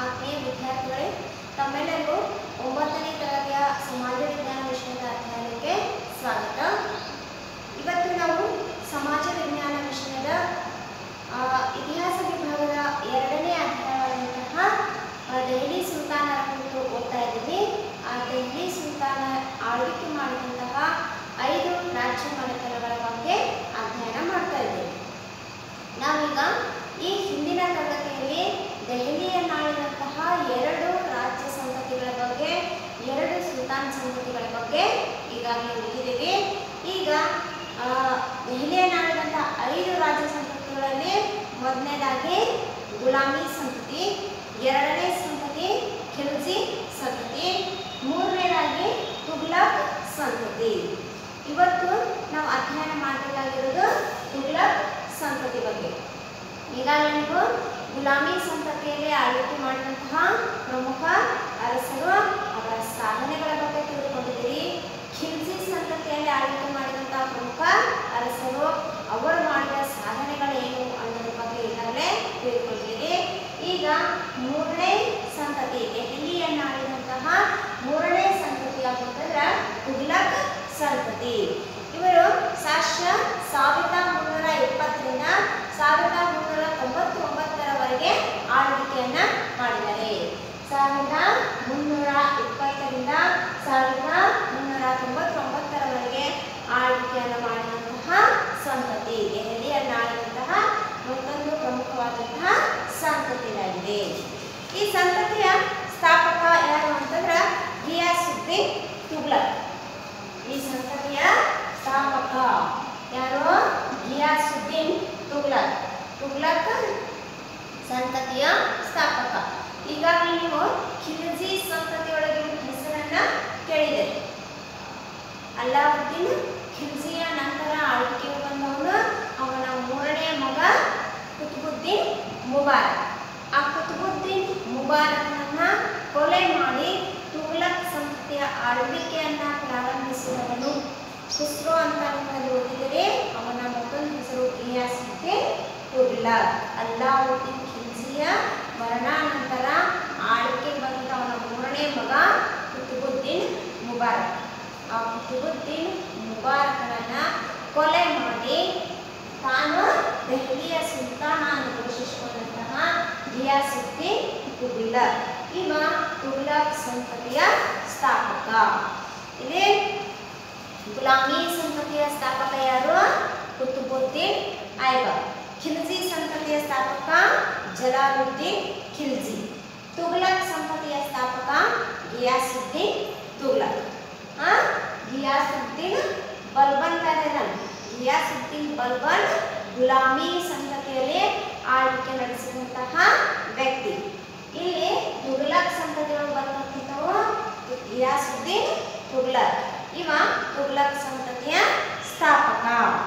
ಆತ್ಮೀಯ ವಿದ್ಯಾರ್ಥಿಗಳೇ ತಮ್ಮೆಲ್ಲರಿಗೂ ಒಂಬತ್ತನೇ ತರಗತಿಯ ಸಮಾಜ ವಿಜ್ಞಾನ ವಿಷಯದ ಅಧ್ಯಯನಕ್ಕೆ ಸ್ವಾಗತ ಇವತ್ತು ನಾವು ಸಮಾಜ ವಿಜ್ಞಾನ ವಿಷಯದ ಆ, ಇತಿಹಾಸ ವಿಭಾಗದ ಎರಡನೇ ಅಧ್ಯಾಯವಾದಂತಹ ಆ, ದೆಹಲಿ ಸುಲ್ತಾನರ ಕುರಿತು ಓದ್ತಾ ಇದ್ದೀವಿ ಆ ದೆಹಲಿ ಸುಲ್ತಾನ ಆಳ್ವಿಕೆ ಮಾಡಿದಂತಹ ಐದು ರಾಜ್ಯ ಮನೆತನಗಳ ಬಗ್ಗೆ ಅಧ್ಯಯನ ಮಾಡ್ತಾ ಇದ್ದೀವಿ ನಾವೀಗ ಈ ಹಿಂದಿನ ತರಗತಿಯಲ್ಲಿ ದೆಹಲಿಯನ್ನಾಳಿದಂತಹ ಎರಡು ರಾಜ್ಯ ಸಂತತಿಗಳ ಬಗ್ಗೆ ಎರಡು ಸುಲ್ತಾನ್ ಸಂತತಿಗಳ ಬಗ್ಗೆ ಈಗಾಗಲೇ ಓದಿದ್ದೀವಿ ಈಗ ಆ, ದೆಹಲಿಯನ್ನಾಳಿದಂತಹ ಐದು ರಾಜ್ಯ ಸಂತತಿಗಳಲ್ಲಿ ಮೊದಲನೇದಾಗಿ ಗುಲಾಮಿ ಸಂತತಿ ಎರಡನೇ ಸಂತತಿ ಖಿಲ್ಜಿ ಸಂತತಿ ಮೂರನೇದಾಗಿ ತುಗ್ಲಕ್ ಸಂತತಿ ಇವತ್ತು ನಾವು ಅಧ್ಯಯನ ಮಾಡಬೇಕಾಗಿರೋದು ತುಗ್ಲಕ್ ಸಂತತಿ ಬಗ್ಗೆ ಈಗಾಗಲೇ ನೀವು ಗುಲಾಮಿ ಸಂತತಿಯಲ್ಲಿ ಆಳ್ವಿಕೆ ಮಾಡಿದಂತಹ ಪ್ರಮುಖ ಅರಸರು ಅವರ ಸಾಧನೆಗಳ ಬಗ್ಗೆ ತಿಳಿದುಕೊಂಡಿದ್ದೀರಿ ಖಿಲ್ಜಿ ಸಂತತಿಯಲ್ಲಿ ಆಳ್ವಿಕೆ ಮಾಡಿದಂತಹ ಪ್ರಮುಖ ಅರಸರು ಅವರು ಮಾಡಿದ ಸಾಧನೆಗಳೇನು ಅನ್ನೋದ್ರ ಬಗ್ಗೆ ಈಗಾಗಲೇ ತಿಳಿದುಕೊಂಡಿದ್ದೀರಿ ಈಗ ಮೂರನೇ ಸಂತತಿ ದೆಹಲಿಯನ್ನು ಆಳಿದಂತಹ ಮೂರನೇ ಸಂತತಿ ಯಾವುದು ಅಂತಂದ್ರೆ ತುಗ್ಲಕ್ ಸಂತತಿ ಇವರು ಸಾಕ್ಷ್ಯ ಸಾವಿರದ ಮುನ್ನೂರ ಇಪ್ಪತ್ತರಿಂದ ಸಾವಿರದ ಮುನ್ನೂರ ತೊಂಬತ್ತೊಂಬತ್ತರವರೆಗೆ ಆಳ್ವಿಕೆಯನ್ನ ಮಾಡಿದ್ದಾರೆ ಸಾವಿರದ ಮುನ್ನೂರ ಇಪ್ಪತ್ತರಿಂದ ಸಾವಿರದ ಮುನ್ನೂರ ತೊಂಬತ್ತೊಂಬತ್ತರವರೆಗೆ ಆಳ್ವಿಕೆಯನ್ನು ಮಾಡಿದಂತಹ ಸಂತತಿ ದೆಹಲಿಯನ್ನು ಆಳಿದಂತಹ ಮತ್ತೊಂದು ಪ್ರಮುಖವಾದಂತಹ ಸಂತತಿಯಾಗಿದೆ ಈ ಸಂತತಿಯ ಸ್ಥಾಪಕ ಯಾರು ಅಂತಂದ್ರೆ ಗಿಯಾಸುದ್ದೀನ್ ತುಗ್ಲಕ್ ಈ ಸಂತತಿಯ ಸ್ಥಾಪಕ ಯಾರು ಗಿಯಾಸುದ್ದೀನ್ ತುಗ್ಲಕ್ ತುಗ್ಲಕ್ ಸಂತತಿಯ ಸ್ಥಾಪಕ ಈಗಾಗಲೇ ನೀವು ಖಿಲ್ಜಿ ಸಂತತಿಯೊಳಗಿನ ಹೆಸರನ್ನ ಕೇಳಿದ್ದೀರಿ ಅಲ್ಲಾವುದ್ದೀನ್ ಖಿಲ್ಜಿಯ ನಂತರ ಆಳ್ವಿಕೆಗೆ ಬಂದವನು ಅವನ ಮೂರನೇ ಮಗ ಕುತುಬುದ್ದೀನ್ ಮುಬಾರಕ್ ಆ ಕುತುಬುದ್ದೀನ್ ಮುಬಾರಕನನ್ನ ಕೊಲೆ ಮಾಡಿ ತುಗ್ಲಕ್ ಸಂತತಿಯ ಆಳ್ವಿಕೆಯನ್ನ ಪ್ರಾರಂಭಿಸಿದವನು ಖುಸ್ರೋ ಅಂತ ನಿಮ್ಮಲ್ಲಿ ಓದಿದರೆ ಅವನ ಮತ್ತೊಂದು ಹೆಸರು ಗಿಯಾಸುದ್ದೀನ್ ತುಗ್ಲಕ್ ಅಲ್ಲಾವುದ್ದೀನ್ ಖಿಲ್ಜಿಯ ಮರಣಾನಂತರ ಆಳ್ವಿಕೆ ಬಂದ ಅವನ ಮೂರನೇ ಮಗ ಕುತುಬುದ್ದೀನ್ ಮುಬಾರಕ್ ಆ ಕುತುಬುದ್ದೀನ್ ಮುಬಾರಕನನ್ನ ಕೊಲೆ ಮಾಡಿ ತಾನು ದೆಹಲಿಯ ಸುಲ್ತಾನ ಎಂದು ಘೋಷಿಸಿಕೊಂಡಂತಹ ಗಿಯಾಸುದ್ದೀನ್ ತುಗ್ಲಕ್ ಇವ ತುಗ್ಲಕ್ ಸಂತತಿಯ ಸ್ಥಾಪಕ ಇಲ್ಲಿ ಗುಲಾಮಿ ಸಂತತಿಯ ಸ್ಥಾಪಕ ಯಾರು ಕುತುಬುದ್ದೀನ್ ಐಬಕ್ ಖಿಲ್ಜಿ ಸಂತತಿಯ ಸ್ಥಾಪಕ ಜಲಾಲುದ್ದೀನ್ ಖಿಲ್ಜಿ ತುಗ್ಲಕ್ ಸಂತತಿಯ ಸ್ಥಾಪಕ ಗಿಯಾಸುದ್ದೀನ್ ತುಗ್ಲಕ್ ಆ ಗಿಯಾಸುದ್ದೀನ್ ಬಲ್ಬನ್ ಕರೆದನು ಗಿಯಾಸುದ್ದೀನ್ ಬಲ್ಬನ್ ಗುಲಾಮಿ ಸಂತತಿಯಲ್ಲಿ ಆಳ್ವಿಕೆ ನಡೆಸಿದಂತಹ ವ್ಯಕ್ತಿ ಇಲ್ಲಿ ತುಗ್ಲಕ್ ಸಂತತಿಗಳು ಬರ್ತಕ್ಕಂಥವು ಗಿಯಾಸುದ್ದೀನ್ ತುಗ್ಲಕ್ ಇವ ತುಗ್ಲಕ್ ಸಂತತಿಯ ಸ್ಥಾಪಕ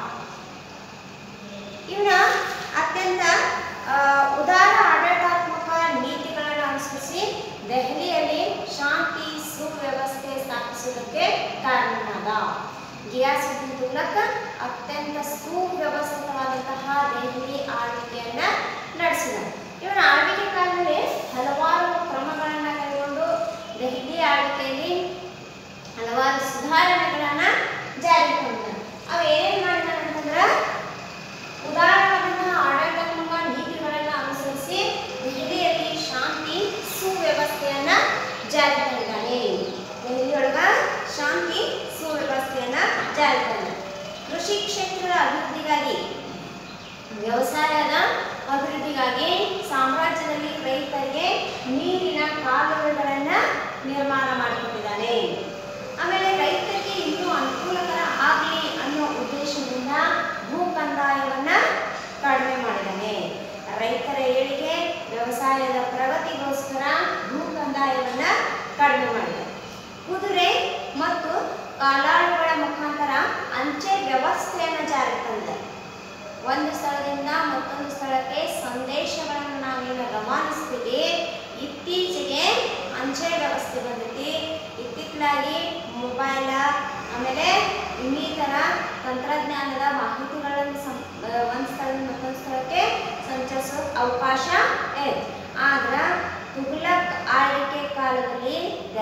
ಇವನ ಅತ್ಯಂತ ಆ, ಉದಾರ ಆಡಳಿತಾತ್ಮಕ ನೀತಿಗಳನ್ನು ಅನುಸರಿಸಿ ದೆಹಲಿಯಲ್ಲಿ ಶಾಂತಿ ಸುವ್ಯವಸ್ಥೆ ಸ್ಥಾಪಿಸುವುದಕ್ಕೆ ಕಾರಣನಾದ ಗಿಯಾಸುದ್ದೀನ್ ತುಗ್ಲಕ್ ಅತ್ಯಂತ ಸುವ್ಯವಸ್ಥಿತವಾದಂತಹ ದೆಹಲಿ ಆಳ್ವಿಕೆಯನ್ನ ನಡೆಸಿದ ಇವನ ಆಳ್ವಿಕೆ ಕಾಲದಲ್ಲಿ ಹಲವಾರು ಕ್ರಮಗಳನ್ನು ಕೈಗೊಂಡು ದೆಹಲಿ ಆಳ್ವಿಕೆಯಲ್ಲಿ ಹಲವಾರು ಸುಧಾರಣೆಗಳನ್ನ ಜಾರಿಗೆ ತಂದ ಅವ ಏನೇನ್ ಮಾಡಿದಾನ ಅಂತಂದ್ರ ಉದಾರವಾದಂತಹ ಆಡಳಿತಾತ್ಮಕ ನೀತಿಗಳನ್ನ ಅನುಸರಿಸಿ ದೆಹಲಿಯಲ್ಲಿ ಶಾಂತಿ ಸುವ್ಯವಸ್ಥೆಯನ್ನ ಜಾರಿ ತಂದಿದ್ದಾನೆ ದೆಹಲಿಯೊಳಗ ಶಾಂತಿ ಸುವ್ಯವಸ್ಥೆಯನ್ನ ಜಾರಿ ತಂದ ಕೃಷಿ ಕ್ಷೇತ್ರದ ಅಭಿವೃದ್ಧಿಗಾಗಿ ವ್ಯವಸಾಯದ ಅಭಿವೃದ್ಧಿಗಾಗಿ ಸಾಮ್ರಾಜ್ಯದಲ್ಲಿ ರೈತರಿಗೆ ನೀರಿನ ಕಾಲುವೆಗಳನ್ನ ನಿರ್ಮಾಣ ಮಾಡಿಕೊಟ್ಟಿದ್ದಾನೆ ಆಮೇಲೆ ರೈತರಿಗೆ ಇನ್ನೂ ಅನುಕೂಲಕರ ಆಗಲಿ ಅನ್ನೋ ಉದ್ದೇಶದಿಂದ ಭೂ ಕಂದಾಯವನ್ನ ಕಡಿಮೆ ಮಾಡಿದ್ದಾನೆ ರೈತರ ಏಳಿಗೆ ವ್ಯವಸಾಯದ ಪ್ರಗತಿಗೋಸ್ಕರ ಭೂ ಕಂದಾಯವನ್ನ ಕಡಿಮೆ ಮಾಡಿದ್ದಾನೆ ಕುದುರೆ ಮತ್ತು ಕಾಲಾಳುಗಳ ಮುಖಾಂತರ ಅಂಚೆ ವ್ಯವಸ್ಥೆಯನ್ನು ಜಾರಿಗೆ ತಂದಿದೆ ಒಂದು ಸ್ಥಳದಿಂದ ಮತ್ತೊಂದು ಸ್ಥಳಕ್ಕೆ ಸಂದೇಶಗಳನ್ನು ನಾವೇನು ರವಾನಿಸ್ತೀವಿ ಇತ್ತೀಚೆಗೆ ಅಂಚೆ ವ್ಯವಸ್ಥೆ ಬಂದೈತಿ ಇತ್ತಿತ್ತಲಾಗಿ ಮೊಬೈಲ ಆಮೇಲೆ ಇನ್ನಿತರ ತಂತ್ರಜ್ಞಾನದ ಮಾಹಿತಿಗಳನ್ನು ಸಂ ಒಂದು ಸ್ಥಳದಿಂದ ಮತ್ತೊಂದು ಸ್ಥಳಕ್ಕೆ ಸಂಚರಿಸೋ ಅವಕಾಶ ಇದೆ ಆದ್ರೆ ತುಘಲಕ್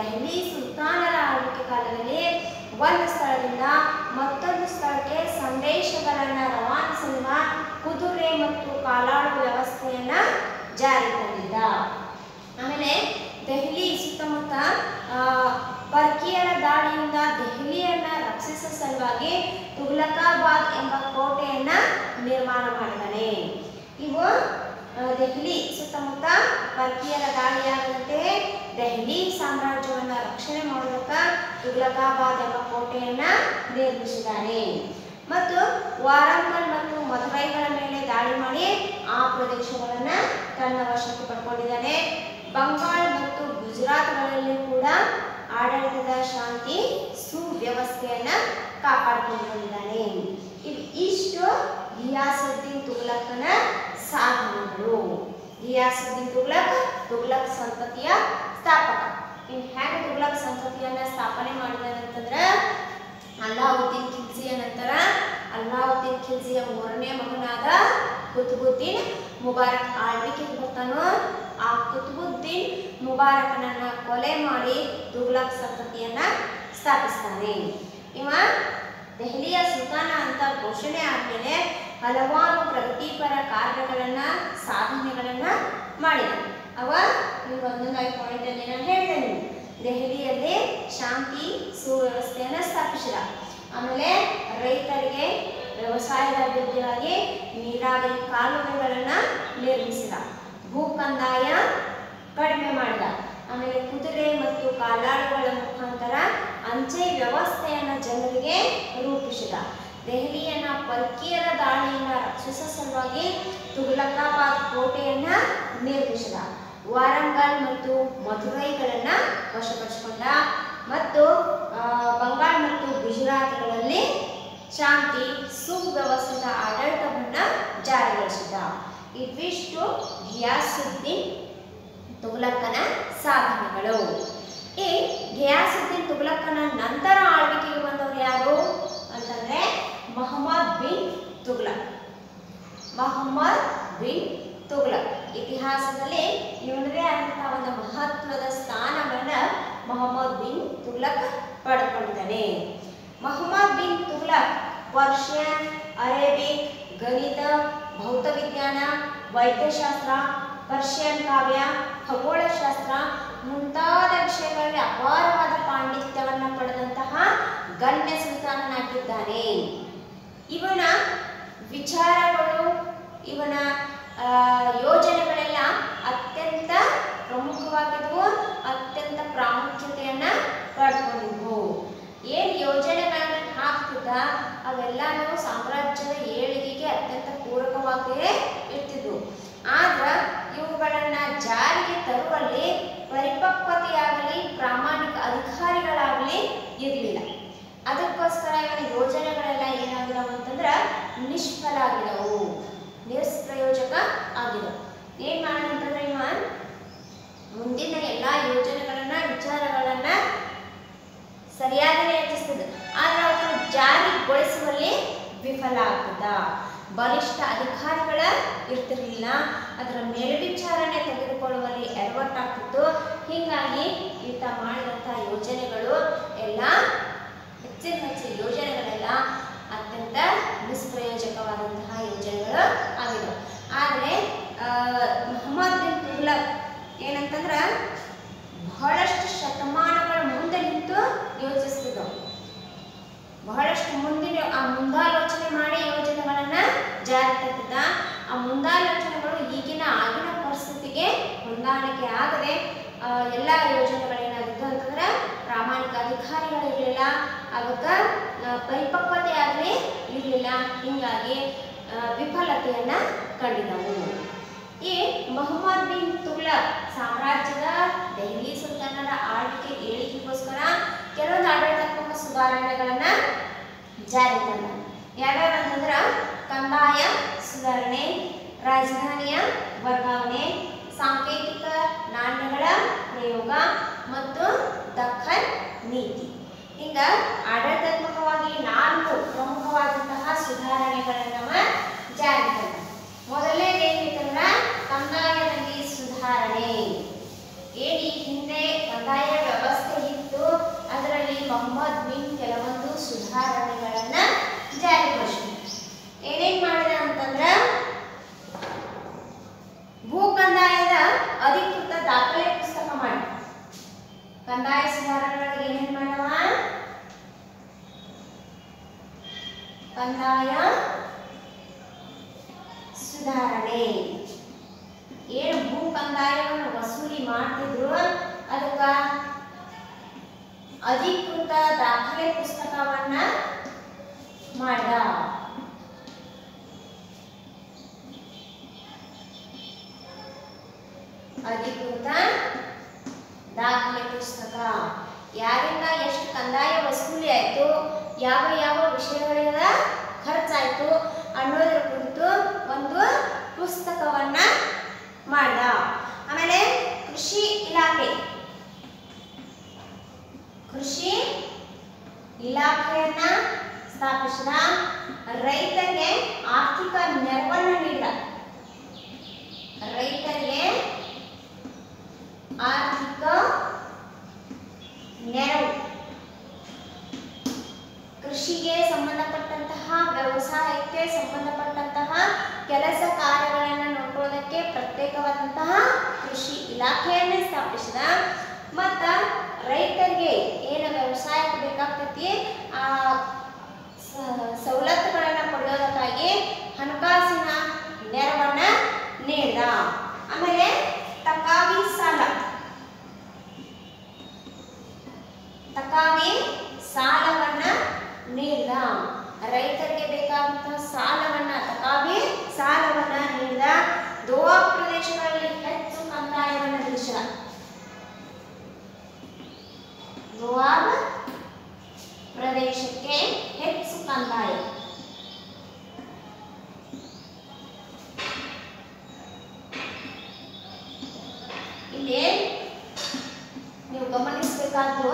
ದೆಹಲಿ ಸುಲ್ತಾನರ ಆಳ್ವಿಕೆ ಕಾಲದಲ್ಲಿ ಒಂದು ಸ್ಥಳದಿಂದ ಮತ್ತೊಂದು ಸ್ಥಳಕ್ಕೆ ಸಂದೇಶಗಳನ್ನು ರವಾನಿಸುವ ಕುದುರೆ ಮತ್ತು ಕಾಲಾಳು ವ್ಯವಸ್ಥೆಯನ್ನ ಜಾರಿ ತಂದಿದ್ದ ಆಮೇಲೆ ದೆಹಲಿ ಸುತ್ತಮುತ್ತ ಆ, ಪರ್ಕಿಯರ ದಾಳಿಯಿಂದ ದೆಹಲಿಯನ್ನ ರಕ್ಷಿಸುವ ಸಲುವಾಗಿ ತುಘಲಕಾಬಾದ್ ಎಂಬ ಕೋಟೆಯನ್ನ ನಿರ್ಮಾಣ ಮಾಡಿದ್ದಾನೆ ಇವು ಆ, ದೆಹಲಿ ಸುತ್ತಮುತ್ತ ಪರ್ಕಿಯರ ದಾಳಿಯಾಗದಂತೆ ದೆಹಲಿ ಸಾಮ್ರಾಜ್ಯವನ್ನ ರಕ್ಷಣೆ ಮಾಡೋದಕ್ಕ ತುಘಲಕಾಬಾದ್ ಎಂಬ ಕೋಟೆಯನ್ನ ನಿರ್ಮಿಸಿದ್ದಾನೆ ಮತ್ತು ವಾರಂಗಲ್ ಮತ್ತು ಮದುರೈಗಳ ಮೇಲೆ ದಾಳಿ ಮಾಡಿ ಆ ಪ್ರದೇಶಗಳನ್ನ ತನ್ನ ವಶಕ್ಕೆ ಪಡ್ಕೊಂಡಿದ್ದಾನೆ ಬಂಗಾಳ ಮತ್ತು ಗುಜರಾತ್ಗಳಲ್ಲಿ ಕೂಡ ಆಡಳಿತದ ಶಾಂತಿ ಸುವ್ಯವಸ್ಥೆಯನ್ನ ಕಾಪಾಡಿಕೊಂಡು ಬಂದಿದ್ದಾನೆ ಇವು ಇಷ್ಟು ಗಿಯಾಸುದ್ದೀನ್ ತುಘಲಕನ ಸಾಧನೆಗಳು ಗಿಯಾಸುದ್ದೀನ್ ತುಘಲಕ್ ತುಘಲಕ್ ಸಂತತಿಯ ಸ್ಥಾಪಕ ಇನ್ ಹೇಗೆ ತುಘಲಕ್ ಸಂತತಿಯನ್ನ ಸ್ಥಾಪನೆ ಮಾಡಿದಾನೆ ಅಂತಂದ್ರ ಅಲ್ಲಾವುದ್ದೀನ್ ಖಿಲ್ಜಿಯ ನಂತರ ಅಲ್ಲಾವುದ್ದೀನ್ ಖಿಲ್ಜಿಯ ಮೂರನೇ ಮಗನಾದ ಕುತುಬುದ್ದೀನ್ ಮುಬಾರಕ್ ಆಳ್ವಿಕೆಗೆ ಬರ್ತಾನೋ ಆ ಕುತುಬುದ್ದೀನ್ ಮುಬಾರಕನನ್ನ ಕೊಲೆ ಮಾಡಿ ತುಘಲಕ್ ಸಂತತಿಯನ್ನ ಸ್ಥಾಪಿಸ್ತಾನೆ ಇವ ದೆಹಲಿಯ ಸುಲ್ತಾನ ಅಂತ ಘೋಷಣೆ ಆದ್ಮೇಲೆ ಹಲವಾರು ಪ್ರಗತಿಪರ ಕಾರ್ಯಗಳನ್ನ ಸಾಧನೆಗಳನ್ನ ಮಾಡಿದ ಅವ ನೀವು ಒಂದೊಂದಾಗಿ ಪಾಯಿಂಟ್ ಅಲ್ಲಿ ನಾನು ಹೇಳ್ತೇನೆ ದೆಹಲಿಯಲ್ಲಿ ಶಾಂತಿ ಸುವ್ಯವಸ್ಥೆಯನ್ನ ಸ್ಥಾಪಿಸಿದ ಆಮೇಲೆ ರೈತರಿಗೆ ವ್ಯವಸಾಯದ ಅಭಿವೃದ್ಧಿಗಾಗಿ ನೀರಾವರಿ ಕಾಲುವೆಗಳನ್ನ ನಿರ್ಮಿಸಿದ ಭೂ ಕಂದಾಯ ಕಡಿಮೆ ಮಾಡಿದ ಆಮೇಲೆ ಕುದುರೆ ಮತ್ತು ಕಾಲಾಳುಗಳ ಮುಖಾಂತರ ಅಂಚೆ ವ್ಯವಸ್ಥೆಯನ್ನ ಜನರಿಗೆ ರೂಪಿಸಿದ ದೆಹಲಿಯನ್ನ ಪರ್ಕಿಯರ ದಾಳಿಯಿಂದ ರಕ್ಷಿಸುವ ಸಲುವಾಗಿ ತುಘಲಕಾಬಾದ್ ಕೋಟೆಯನ್ನ ನಿರ್ಮಿಸಿದ ವಾರಂಗಲ್ ಮತ್ತು ಮಧುರೈಗಳನ್ನ ವಶಪಡಿಸಿಕೊಂಡ ಮತ್ತು ಆ, ಬಂಗಾಳ ಮತ್ತು ಗುಜರಾತ್ಗಳಲ್ಲಿ ಶಾಂತಿ ಸುವ್ಯವಸ್ಥಿತ ಆಡಳಿತವನ್ನ ಜಾರಿಗೊಳಿಸಿದ ಇವಿಷ್ಟು ಗಿಯಾಸುದ್ದೀನ್ ತುಘಲಕ್ಕನ ಸಾಧನೆಗಳು ಈ ಗಿಯಾಸುದ್ದೀನ್ ತುಘಲಕ್ಕನ ನಂತರ ಆಳ್ವಿಕೆಗೆ ಬಂದವರು ಯಾರು ಅಂತಂದ್ರೆ ಮೊಹಮ್ಮದ್ ಬಿನ್ ತುಘಲಕ್ ಮೊಹಮ್ಮದ್ ಬಿನ್ ತುಘಲಕ್ ಇತಿಹಾಸದಲ್ಲಿ ಇವನದೇ ಆದಂತಹ ಒಂದು ಮಹತ್ವದ ಸ್ಥಾನವನ್ನ ಮೊಹಮ್ಮದ್ ಬಿನ್ ತುಘಲಕ್ ಪಡೆದುಕೊಂಡಿದ್ದಾನೆ ಮೊಹಮ್ಮದ್ ಬಿನ್ ತುಘಲಕ್ ಪರ್ಷಿಯನ್ ಅರೇಬಿಕ್ ಗಣಿತ ಭೌತವಿಜ್ಞಾನ ವೈದ್ಯಶಾಸ್ತ್ರ ಪರ್ಷಿಯನ್ ಕಾವ್ಯ ಖಗೋಳಶಾಸ್ತ್ರ ಮುಂತಾದ ವಿಷಯಗಳಲ್ಲಿ ಅಪಾರವಾದ ಪಾಂಡಿತ್ಯವನ್ನು ಪಡೆದಂತಹ ಗಣ್ಯ ಸುಲ್ತಾನನಾಗಿದ್ದಾನೆ ಇವನ ವಿಚಾರಗಳು ಇವನ ಆ, ಯೋಜನೆಗಳೆಲ್ಲ ಅತ್ಯಂತ ಪ್ರಮುಖವಾಗಿದ್ವು ಅತ್ಯಂತ ಪ್ರಾಮುಖ್ಯತೆಯನ್ನ ಪಡ್ಕೊಂಡಿದ್ವು ಏನ್ ಯೋಜನೆಗಳನ್ನ ಹಾಕ್ತಿದ್ದ ಅವೆಲ್ಲಾನು ಸಾಮ್ರಾಜ್ಯದ ಏಳಿಗೆಗೆ ಅತ್ಯಂತ ಪೂರಕವಾಗಿಯೇ ಇರ್ತಿದ್ವು ಆದ್ರ ಇವುಗಳನ್ನ ಜಾರಿಗೆ ತರುವಲ್ಲಿ ಪರಿಪಕ್ವತೆಯಾಗಲಿ ಪ್ರಾಮಾಣಿಕ ಅಧಿಕಾರಿಗಳಾಗಲಿ ಇರಲಿಲ್ಲ ಅದಕ್ಕೋಸ್ಕರ ಇವನ ಯೋಜನೆಗಳೆಲ್ಲ ಏನಾಗಿದವು ಅಂತಂದ್ರ ನಿಷ್ಫಲ ಆಗಿದವು ನಿಷ್ಪ್ರಯೋಜಕ ಆಗಿದವು ಏನ್ ಮಾಡೋಣ ಅಂತಂದ್ರೆ ಇವ ಮುಂದಿನ ಎಲ್ಲಾ ಯೋಜನೆಗಳನ್ನ ವಿಚಾರಗಳನ್ನ ಸರಿಯಾಗಲೇ ಯೋಚಿಸ್ತದ ಆದ್ರೆ ಅವರನ್ನು ಜಾರಿಗೊಳಿಸುವಲ್ಲಿ ವಿಫಲ ಆಗ್ತದ ಬಲಿಷ್ಠ ಅಧಿಕಾರಿಗಳ ಇರ್ತಿರ್ಲಿಲ್ಲ ಅದರ ಮೇಲ್ವಿಚಾರಣೆ ತೆಗೆದುಕೊಳ್ಳುವಲ್ಲಿ ಎಡವಟ್ಟಾಗ್ತಿತ್ತು ಹೀಗಾಗಿ ಈತ ಮಾಡಿದಂಥ ಯೋಜನೆಗಳು ಎಲ್ಲ ಹೆಚ್ಚಿನ ಹೆಚ್ಚು ಯೋಜನೆಗಳೆಲ್ಲ ಅತ್ಯಂತ ನಿಷ್ಪ್ರಯೋಜಕವಾದಂತಹ ಯೋಜನೆಗಳು ಆಗಿವೆ ಆದರೆ ಮೊಹಮ್ಮದ್ ಬಿನ್ ತುಗ್ಲಕ್ ಏನಂತಂದ್ರ ಬಹಳಷ್ಟು ಶತಮಾನಗಳ ಮುಂದೆ ನಿಂತು ಯೋಚಿಸ್ತಿದ್ದವು ಬಹಳಷ್ಟು ಮುಂದಿನ ಆ ಮುಂದಾಲೋಚನೆ ಮಾಡಿ ಯೋಜನೆಗಳನ್ನ ಜಾರಿ ತರ್ತಿದ್ದ ಆ ಮುಂದಾಲೋಚನೆಗಳು ಈಗಿನ ಆಗಿನ ಪರಿಸ್ಥಿತಿಗೆ ಹೊಂದಾಣಿಕೆ ಆಗದೆ ಆ, ಎಲ್ಲ ಯೋಜನೆಗಳೇನಾಗಿತ್ತು ಅಂತಂದ್ರೆ ಪ್ರಾಮಾಣಿಕ ಅಧಿಕಾರಿಗಳು ಇರಲಿಲ್ಲ ಅದಕ್ಕೆ ಪರಿಪಕ್ವತೆ ಆಗಲಿ ಇರಲಿಲ್ಲ ಹೀಗಾಗಿ ಆ, ವಿಫಲತೆಯನ್ನ ಕಂಡಿದ್ದವು ಈ ಮೊಹಮ್ಮದ್ ಬಿನ್ ತುಗ್ಲಕ್ ಸಾಮ್ರಾಜ್ಯದ ದೆಹಲಿ ಸುಲ್ತಾನರ ಆಳ್ವಿಕೆ ಏಳಿಗೆಗೋಸ್ಕರ ಕೆಲವೊಂದು ಆಡಳಿತಾತ್ಮಕ ಸುಧಾರಣೆಗಳನ್ನ ಜಾರಿ ತಂದ ಯಾವ್ಯಾವ ಅಂತಂದ್ರ ಕಂದಾಯ ಸುಧಾರಣೆ ರಾಜಧಾನಿಯ ವರ್ಗಾವಣೆ ಸಾಂಕೇತಿಕ ನಾಣ್ಯಗಳ ಪ್ರಯೋಗ ಮತ್ತು ದಖನ್ ನೀತಿ ಹಿಂಗ ಆಡಳಿತಾತ್ಮಕವಾಗಿ ನಾಲ್ಕು ಪ್ರಮುಖವಾದಂತಹ ಸುಧಾರಣೆಗಳನ್ನ ಅವ ಜಾರಿ ತಂದ ಮೊದಲನೇದು ಏನಿತ್ತಂದ್ರ ಕಂದಾಯದಲ್ಲಿ ಸುಧಾರಣೆ ಏನ್ ಈ ಹಿಂದೆ ಕಂದಾಯ ವ್ಯವಸ್ಥೆ ಸುಧಾರಣೆ ಏನು ಭೂ ಕಂದಾಯವನ್ನು ವಸೂಲಿ ಮಾಡ್ತಿದ್ರು ಅದಕ್ಕ ಅಧಿಕೃತ ದಾಖಲೆ ಪುಸ್ತಕವನ್ನ ಮಾಡ್ದ ಅಧಿಕೃತ ದಾಖಲೆ ಪುಸ್ತಕ ಯಾರಿಂದ ಎಷ್ಟು ಕಂದಾಯ ವಸೂಲಿ ಆಯಿತು ಯಾವ ಯಾವ ವಿಷಯಗಳಿಂದ ಖರ್ಚಾಯಿತು ಅನ್ನೋದ್ರ ಕುರಿತು ಒಂದು ಪುಸ್ತಕವನ್ನ ಮಾಡ್ದ ಆಮೇಲೆ ಕೃಷಿ ಇಲಾಖೆ ಕೃಷಿ ಇಲಾಖೆಯನ್ನ ಸ್ಥಾಪಿಸಿದ ರೈತರಿಗೆ ಆರ್ಥಿಕ ನೆರವನ್ನು ನೀಡಿದ ರೈತರಿಗೆ ಆರ್ಥಿಕ ನೆರವು ಕೃಷಿಗೆ ಸಂಬಂಧಪಟ್ಟಂತಹ ವ್ಯವಸಾಯಕ್ಕೆ ಸಂಬಂಧಪಟ್ಟಂತಹ ಕೆಲಸ ಕಾರ್ಯಗಳನ್ನು ನೋಡ್ಕೊಳ್ಳೋದಕ್ಕೆ ಪ್ರತ್ಯೇಕವಾದಂತಹ ಕೃಷಿ ಇಲಾಖೆಯನ್ನೇ ಸ್ಥಾಪಿಸಿದ ಮತ್ತು ರೈತರಿಗೆ ಏನು ವ್ಯವಸಾಯಕ್ಕೆ ಬೇಕಾಗ್ತೈತಿ ಆ ಸ- ಸವಲತ್ತುಗಳನ್ನು ಪಡೆಯೋದಕ್ಕಾಗಿ ಹಣಕಾಸಿನ ನೆರವನ್ನ ನೀಡಿದ ಆಮೇಲೆ ತಕಾವಿ ಸಾಲ ತಕಾವಿ ಸಾಲವನ್ನ ನೀಡಿದ ರೈತರಿಗೆ ಬೇಕಾದಂತಹ ಸಾಲವನ್ನ ತಕಾವಿ ಸಾಲವನ್ನ ನೀಡಿದ ಗೋವಾ ಪ್ರದೇಶಗಳಲ್ಲಿ ಹೆಚ್ಚು ಕಂದಾಯವನ್ನು ವಿಧಿಸಿದ ಗೋವಾ ಪ್ರದೇಶಕ್ಕೆ ಹೆಚ್ಚು ಕಂದಾಯ ಇಲ್ಲಿ ನೀವು ಗಮನಿಸಬೇಕಾದ್ದು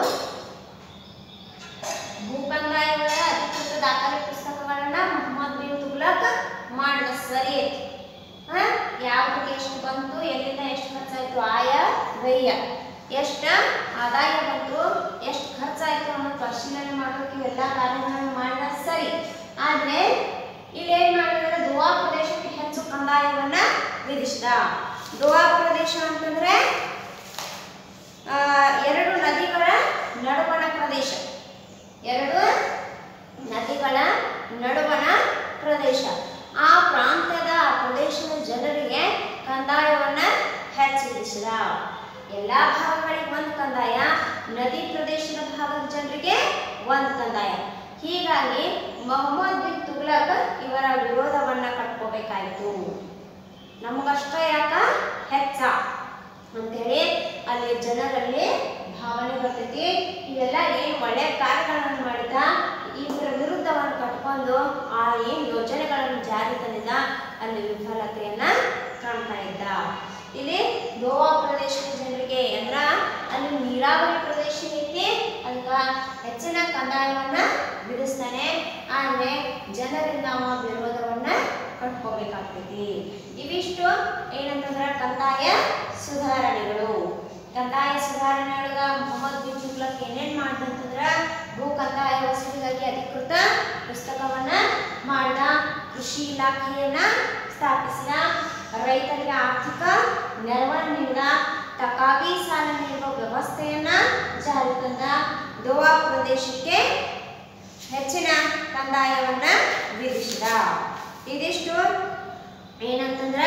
ಭೂಕಂದಾಯಗಳ ಅಧಿಕೃತ ದಾಖಲೆ ಪುಸ್ತಕಗಳನ್ನ ಮೊಹಮ್ಮದ್ ಬಿನ್ ತುಗ್ಲಕ್ ಮಾಡಿದ ಸರಿ ಐತಿ ಹಾ ಯಾವ್ದಕ್ಕೆ ಎಷ್ಟು ಬಂತು ಎಲ್ಲಿಂದ ಎಷ್ಟು ಖರ್ಚಾಯ್ತು ಆಯ ವ್ಯಯ ಎಷ್ಟ ಆದಾಯ ಬಂತು ಎಷ್ಟು ಖರ್ಚಾಯ್ತು ಅನ್ನೋ ಪರಿಶೀಲನೆ ಮಾಡೋಕೆ ಇವೆಲ್ಲ ಕಾರ್ಯಗಳನ್ನು ಮಾಡಿದ ಸರಿ ಆದ್ರೆ ಇಲ್ಲಿ ಏನ್ ಮಾಡಿದ್ರೆ ದುವಾ ಪ್ರದೇಶಕ್ಕೆ ಹೆಚ್ಚು ಕಂದಾಯವನ್ನ ವಿಧಿಸಿದ ದುವಾ ಪ್ರದೇಶ ಅಂತಂದ್ರೆ ಆ, ಎರಡು ನದಿಗಳ ನಡುವಣ ಪ್ರದೇಶ ಎರಡು ನದಿಗಳ ನಡುವಣ ಪ್ರದೇಶ ಆ ಪ್ರಾಂತ್ಯದ ಆ ಪ್ರದೇಶದ ಜನರಿಗೆ ಕಂದಾಯವನ್ನ ಹೆಚ್ಚು ವಿಧಿಸಿದ ಎಲ್ಲ ಭಾಗಗಳಿಗೆ ಒಂದು ಕಂದಾಯ ನದಿ ಪ್ರದೇಶದ ಭಾಗದ ಜನರಿಗೆ ಒಂದು ಕಂದಾಯ ಹೀಗಾಗಿ ಮೊಹಮ್ಮದ್ ಬಿನ್ ತುಗ್ಲಕ್ ಇವರ ವಿರೋಧವನ್ನ ಕಟ್ಕೋಬೇಕಾಯಿತು ನಮಗಷ್ಟ ಯಾಕ ಹೆಚ್ಚ ಅಂತೇಳಿ ಅಲ್ಲಿ ಜನರಲ್ಲಿ ಭಾವನೆ ಬರ್ತೈತಿ ಇವೆಲ್ಲ ಏನು ಒಳ್ಳೆ ಕಾರ್ಯಗಳನ್ನು ಮಾಡಿದ ಇವರ ವಿರುದ್ಧವನ್ನು ಕಟ್ಕೊಂಡು ಆ ಏನು ಯೋಜನೆಗಳನ್ನು ಜಾರಿ ತಂದಿದ್ದ ಅಲ್ಲಿ ವಿಫಲತೆಯನ್ನ ಕಾಣ್ತಾ ಇದ್ದ ಇಲ್ಲಿ ಗೋವಾ ಪ್ರದೇಶದ ಜನರಿಗೆ ಅಂದ್ರ ಅಲ್ಲಿ ನೀರಾವರಿ ಪ್ರದೇಶ ಐತಿ ಅದಕ್ಕೆ ಹೆಚ್ಚಿನ ಕಂದಾಯವನ್ನ ವಿಧಿಸ್ತಾನೆ ಆದ್ರೆ ಜನರಿಂದ ಅವ ವಿರೋಧವನ್ನ ಕಟ್ಕೋಬೇಕಾಗ್ತೈತಿ ಇವಿಷ್ಟು ಏನಂತಂದ್ರ ಕಂದಾಯ ಸುಧಾರಣೆಗಳು ಕಂದಾಯ ಸುಧಾರಣೆಯೊಳಗ ಮೊಹಮ್ಮದ್ ಬಿನ್ ತುಗ್ಲಕ್ ಏನೇನ್ ಮಾಡ್ದಂತಂದ್ರ ಭೂ ಕಂದಾಯ ವಸೂಲಿಗಾಗಿ ಅಧಿಕೃತ ಪುಸ್ತಕವನ್ನ ಮಾಡ್ದ ಕೃಷಿ ಇಲಾಖೆಯನ್ನ ಸ್ಥಾಪಿಸಿದ ರೈತರಿಗೆ ಆರ್ಥಿಕ ನೆರವನ್ನು ನೀಡಿದ ತಕಾವಿ ಸಾಲ ನೀಡುವ ವ್ಯವಸ್ಥೆಯನ್ನ ಜಾರಿ ತಂದ ಗೋವಾ ಪ್ರದೇಶಕ್ಕೆ ಹೆಚ್ಚಿನ ಕಂದಾಯವನ್ನ ವಿಧಿಸಿದ ಇದಿಷ್ಟು ಏನಂತಂದ್ರ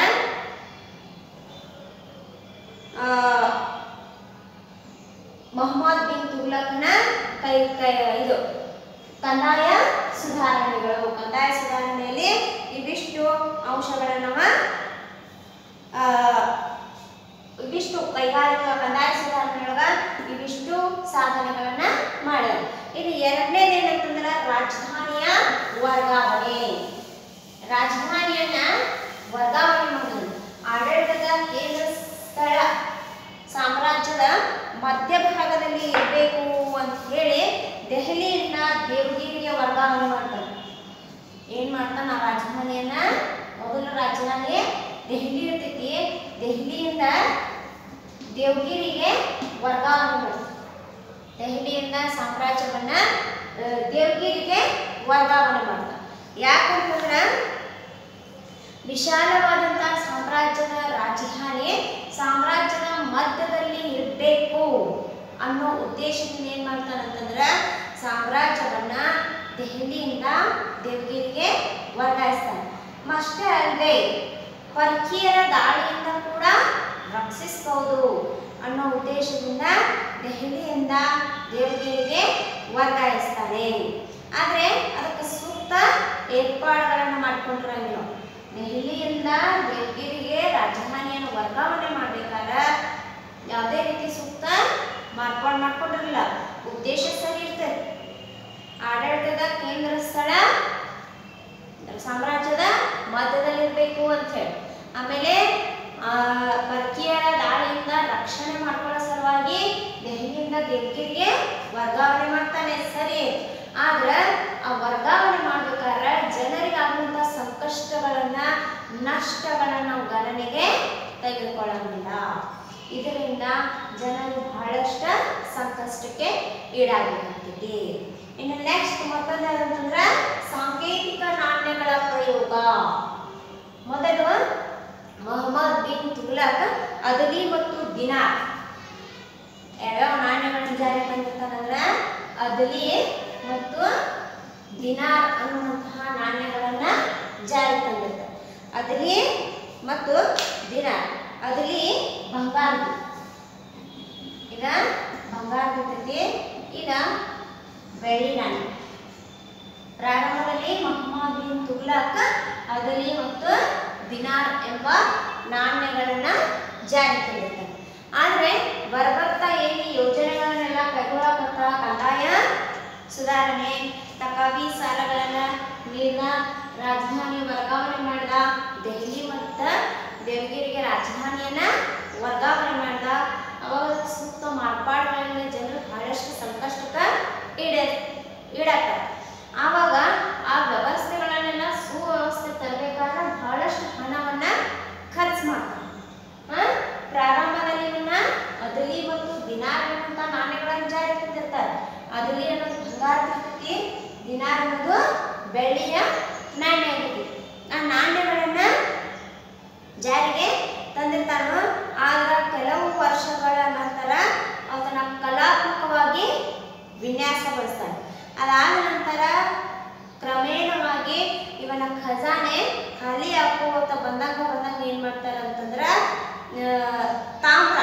ಆ, ಮೊಹಮ್ಮದ್ ಬಿನ್ ತುಗ್ಲಕ್ನ ಕೈ ಕೈ ಇದು ಕಂದಾಯ ಸುಧಾರಣೆಗಳು ಕಂದಾಯ ಸುಧಾರಣೆಯಲ್ಲಿ ಇವಿಷ್ಟು ಅಂಶಗಳನ್ನ ನಾವ, ಆ, ಇವಿಷ್ಟು ಕೈಗಾರಿಕಾ ಕಂದಾಯ ಸುಧಾರಣೆಯೊಳಗ ಇವಿಷ್ಟು ಸಾಧನೆಗಳನ್ನ ಮಾಡ್ಯಾರ ಇನ್ನು ಎರಡನೇದು ಏನಂತಂದ್ರ ರಾಜಧಾನಿಯ ವರ್ಗಾವಣೆ ರಾಜಧಾನಿಯನ್ನ ವರ್ಗಾವಣೆ ಮಾಡೋದು ಆಡಳಿತದ ಕೇಂದ್ರ ಸ್ಥಳ ಸಾಮ್ರಾಜ್ಯದ ಮಧ್ಯಭಾಗದಲ್ಲಿ ಇರಬೇಕು ಅಂತ ಹೇಳಿ ದೆಹಲಿಯಿಂದ ದೇವಗಿರಿಗೆ ವರ್ಗಾವಣೆ ಮಾಡ್ತಾರೆ ಏನ್ ಮಾಡ್ತಾನ ಆ ರಾಜಧಾನಿಯನ್ನ ಮೊದಲ ರಾಜಧಾನಿ ದೆಹಲಿ ಇರ್ತೈತಿ ದೆಹಲಿಯಿಂದ ದೇವಗಿರಿಗೆ ವರ್ಗಾವಣೆ ಮಾಡ್ತಾರೆ ದೆಹಲಿಯಿಂದ ಸಾಮ್ರಾಜ್ಯವನ್ನ ಆ, ದೇವಗಿರಿಗೆ ವರ್ಗಾವಣೆ ಮಾಡ್ತಾರೆ ಯಾಕಂತಂದ್ರ ವಿಶಾಲವಾದಂತಹ ಸಾಮ್ರಾಜ್ಯದ ರಾಜಧಾನಿ ಸಾಮ್ರಾಜ್ಯದ ಮಧ್ಯದಲ್ಲಿ ಇರಬೇಕು ಅನ್ನೋ ಉದ್ದೇಶದಿಂದ ಏನ್ ಮಾಡ್ತಾನಂತಂದ್ರ ಸಾಮ್ರಾಜ್ಯವನ್ನ ದೆಹಲಿಯಿಂದ ದೇವಗಿರಿಗೆ ವರ್ಗಾಯಿಸ್ತಾನೆ ಅಷ್ಟೇ ಅಲ್ಲದೆ ಪರ್ಕೀಯರ ದಾಳಿಯಿಂದ ಕೂಡ ರಕ್ಷಿಸಬಹುದು ಅನ್ನೋ ಉದ್ದೇಶದಿಂದ ದೆಹಲಿಯಿಂದ ದೇವಗಿರಿಗೆ ವರ್ಗಾಯಿಸ್ತಾರೆ ಆದರೆ ಅದಕ್ಕೆ ಸೂಕ್ತ ಏರ್ಪಾಡುಗಳನ್ನು ಮಾಡ್ಕೊಂಡಿರಂಗಿಲ್ಲ ದೆಹಲಿಯಿಂದ ದೇವಗಿರಿಗೆ ರಾಜಧಾನಿಯನ್ನು ವರ್ಗಾವಣೆ ಮಾಡ್ಬೇಕಾದ್ರೆ ಯಾವುದೇ ರೀತಿ ಸೂಕ್ತ ಮಾರ್ಪಾಡು ಮಾಡ್ಕೊಂಡಿರಲಿಲ್ಲ ಉದ್ದೇಶ ಸರಿ ಇರ್ತದೆ ಆಡಳಿತದ ಕೇಂದ್ರ ಸ್ಥಳ ಸಾಮ್ರಾಜ್ಯದ ಮಧ್ಯದಲ್ಲಿರಬೇಕು ಅಂತ ಹೇಳಿ ಆಮೇಲೆ ಆ, ಪರ್ಕೀಯರ ದಾಳಿಯಿಂದ ರಕ್ಷಣೆ ಮಾಡ್ಕೊಳ್ಳೋ ಸಲುವಾಗಿ ದೆಹಲಿಯಿಂದ ದೇವಗಿರಿಗೆ ವರ್ಗಾವಣೆ ಮಾಡ್ತಾನೆ ಸರಿ ಆದ್ರೆ ಆ ವರ್ಗಾವಣೆ ಮಾಡ್ಬೇಕಾದ್ರೆ ಜನರಿಗಾಗುವಂಥ ಸಂಕಷ್ಟಗಳನ್ನ ನಷ್ಟಗಳನ್ನ ನಾವು ಗಣನೆಗೆ ತೆಗೆದುಕೊಳ್ಳಂಗಿಲ್ಲ ಇದರಿಂದ ಜನರು ಬಹಳಷ್ಟು ಸಂಕಷ್ಟಕ್ಕೆ ಈಡಾಗಬೇಕಾಗ್ತೈತಿ ಇನ್ನು ನೆಕ್ಸ್ಟ್ ಮತ್ತೊಂದು ಯಾವ್ದಂತಂದ್ರೆ ಸಾಂಕೇತಿಕ ನಾಣ್ಯಗಳ ಪ್ರಯೋಗ ಮೊದಲು ಮೊಹಮ್ಮದ್ ಬಿನ್ ತುಗ್ಲಕ್ ಅದಲಿ ಮತ್ತು ದಿನಾರ್ ಯಾವ್ಯಾವ ನಾಣ್ಯಗಳನ್ನು ಜಾರಿ ತಂದಿರ್ತಾನಂದ್ರೆ ಅದಲಿ ಮತ್ತು ದಿನಾರ್ ಅನ್ನುವಂತಹ ನಾಣ್ಯಗಳನ್ನ ಜಾರಿ ತಂದಿರ್ತಾರೆ ಅದಲಿ ಮತ್ತು ದಿನಾರ್ ಅದಲಿ ಬಂಗಾರದ ಇದ ಬಂಗಾರದ ಇರ್ತೈತಿ ಇದ ಬೆಳ್ಳಿ ನಾಣ್ಯ ಪ್ರಾರಂಭದಲ್ಲಿ ಮೊಹಮ್ಮದ್ ಬಿನ್ ತುಗ್ಲಕ್ ಅದಲಿ ಮತ್ತು ದಿನಾರ್ ಎಂಬ ನಾಣ್ಯಗಳನ್ನ ಜಾರಿ ತಂದಿರ್ತಾರೆ ಆದ್ರೆ ಬರ್ಬರ್ತಾ ಏನು ಯೋಜನೆಗಳನ್ನೆಲ್ಲ ಕೈಗೊಳ್ಳಕತ್ತ ಕಂದಾಯ ಸುಧಾರಣೆ ತಕಾವಿ ಸಾಲಗಳನ್ನ ನೀಡಿದ ರಾಜಧಾನಿ ವರ್ಗಾವಣೆ ಮಾಡಿದ ದೆಹಲಿ ಮತ್ತು ದೇವಗಿರಿಗೆ ರಾಜಧಾನಿಯನ್ನ ವರ್ಗಾವಣೆ ಮಾಡಿದ ಅವಾಗ ಸೂಕ್ತ ಮಾರ್ಪಾಡುಗಳಿಂದ ಜನರು ಬಹಳಷ್ಟು ಸಂಕಷ್ಟಕ್ಕೆ ಈಡ ಈಡಾಗ್ತಾರೆ ಆವಾಗ ಆ ವ್ಯವಸ್ಥೆಗಳನ್ನೆಲ್ಲ ಸುವ್ಯವಸ್ಥೆ ತರಬೇಕಾದ್ರೆ ಬಹಳಷ್ಟು ಹಣವನ್ನ ಖರ್ಚು ಮಾಡ್ತಾರೆ ಆ? ಪ್ರಾರಂಭದಲ್ಲಿ ಇವನ್ನ ಅದಲಿ ಮತ್ತು ದಿನಾರ್ ಅನ್ನುವಂಥ ನಾಣ್ಯಗಳನ್ನು ಜಾರಿ ತಂದಿರ್ತಾರೆ ಅದಲಿ ಅನ್ನೋದು ಬಂಗಾರದ ಇರ್ತೈತಿ ದಿನಾರ್ ಅನ್ನೋದು ಬೆಳ್ಳಿಯ ನಾಣ್ಯ ಇರ್ತೈತಿ ಆ ನಾಣ್ಯಗಳನ್ನ ಜಾರಿಗೆ ತಂದಿರ್ತಾನೋ ಆದ್ರೆ ಕೆಲವು ವರ್ಷಗಳ ನಂತರ ಅದನ್ನ ಕಲಾತ್ಮಕವಾಗಿ ವಿನ್ಯಾಸಗೊಳಿಸ್ತಾನೆ ಅದಾದ ನಂತರ ಕ್ರಮೇಣವಾಗಿ ಇವನ ಖಜಾನೆ ಖಾಲಿ ಹಾಕೋತ ಬಂದಾಗ ಬಂದಾಗ ಏನ್ ಮಾಡ್ತಾರೆ ಅಂತಂದ್ರ ಆ, ತಾಮ್ರ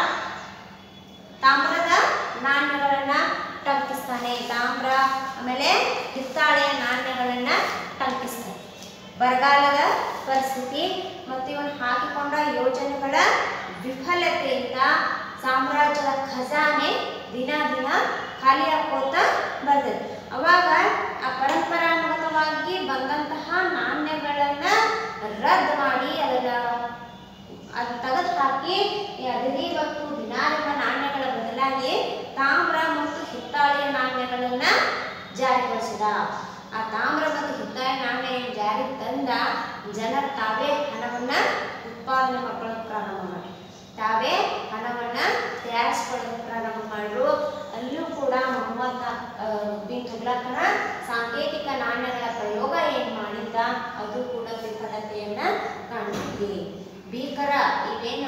ತಾಮ್ರದ ನಾಣ್ಯಗಳನ್ನ ಟಂಕಿಸ್ತಾನೆ ತಾಮ್ರ ಆಮೇಲೆ ಹಿತ್ತಾಳೆಯ ನಾಣ್ಯಗಳನ್ನ ಟಂಕಿಸ್ತಾನೆ ಬರಗಾಲದ ಪರಿಸ್ಥಿತಿ ಮತ್ತು ಇವನು ಹಾಕಿಕೊಂಡ ಯೋಜನೆಗಳ ವಿಫಲತೆಯಿಂದ ಸಾಮ್ರಾಜ್ಯದ ಖಜಾನೆ ದಿನ ದಿನ ಖಾಲಿ ಹಾಕೋತ ಬರ್ತದೆ ಅವಾಗ ಆ ಪರಂಪರಾಗತವಾಗಿ ಬಂದಂತಹ ನಾಣ್ಯಗಳನ್ನ ರದ್ದು ಮಾಡಿ ಅದರ ಅದು ತೆಗೆದು ಹಾಕಿ ಈ ಅಗದಿ ಮತ್ತು ದಿನಾರೆಂಬ ನಾಣ್ಯಗಳ ಬದಲಾಗಿ ತಾಮ್ರ ಮತ್ತು ಹಿತ್ತಾಳೆಯ ನಾಣ್ಯಗಳನ್ನ ಜಾರಿಗೊಳಿಸಿದ ಆ ತಾಮ್ರ ಮತ್ತು ಹಿತ್ತಾಳೆ ನಾಣ್ಯ ಏನ್ ಜಾರಿಗೆ ತಂದ ಜನರು ತಾವೇ ಹಣವನ್ನ ಉತ್ಪಾದನೆ ಮಾಡ್ಕೊಳ್ಳೋಕೆ ಪ್ರಾರಂಭ ಮಾಡಿ ತಾವೇ ಹಣವನ್ನ ತಯಾರಿಸ್ಕೊಳ್ಳೋಕೆ ಪ್ರಾರಂಭ ಮಾಡಿದ್ರು ಅಲ್ಲೂ ಕೂಡ ಮೊಹಮ್ಮದ್ ಬಿನ್ ತುಗ್ಲಕನ ಸಾಂಕೇತಿಕ ನಾಣ್ಯಗಳ ಪ್ರಯೋಗ ಏನ್ ಮಾಡಿದ್ದ ಅದು ಕೂಡ ವಿಫಲತೆಯನ್ನ ಕಾಣ್ತೀವಿ ಭೀಕರ ಇವೇನ